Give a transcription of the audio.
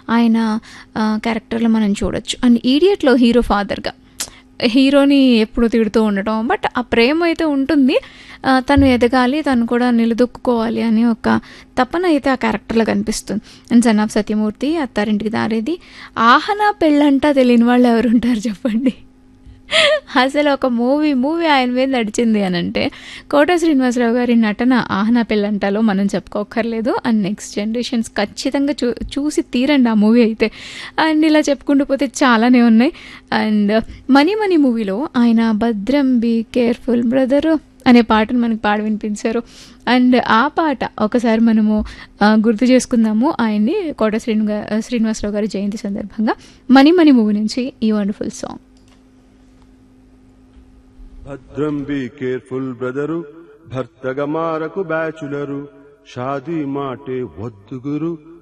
ఆయన ఆ, క్యారెక్టర్లో మనం చూడొచ్చు అండ్ ఈడియట్లో హీరో ఫాదర్గా హీరోని ఎప్పుడు తిడుతూ ఉండటం బట్ ఆ ప్రేమ అయితే ఉంటుంది ఆ, తను ఎదగాలి తను కూడా నిలదొక్కుకోవాలి అని ఒక తపన అయితే ఆ క్యారెక్టర్లో కనిపిస్తుంది and son of Satyamurthy Attarintiki Daredi Ahana పెళ్ళంటా తెలియని వాళ్ళు ఎవరు ఉంటారు చెప్పండి అసలు ఒక మూవీ మూవీ ఆయన మీద నడిచింది అని అంటే కోట శ్రీనివాసరావు గారి నటన ఆహనా పెళ్ళంటాలో మనం చెప్పుకోకర్లేదు అండ్ నెక్స్ట్ జనరేషన్స్ ఖచ్చితంగా చూ చూసి తీరండి ఆ మూవీ అయితే అండ్ ఇలా చెప్పుకుంటూ పోతే చాలానే ఉన్నాయి అండ్ మనీ మనీ మూవీలో ఆయన భద్రం బీ కేర్ఫుల్ బ్రదరు అనే పాటను మనకి పాడి వినిపించారు అండ్ ఆ పాట ఒకసారి మనము ఆ, గుర్తు చేసుకుందాము ఆయన్ని కోట శ్రీను గా- శ్రీనివాసరావు గారి జయంతి సందర్భంగా మనీ మనీ మూవీ నుంచి ఈ వండర్ఫుల్ సాంగ్ భద్రం బి కేర్ఫుల్ బ్రదరు భర్తగ మారకు బ్యాచులరు షాదీ మాటే వద్దు గురు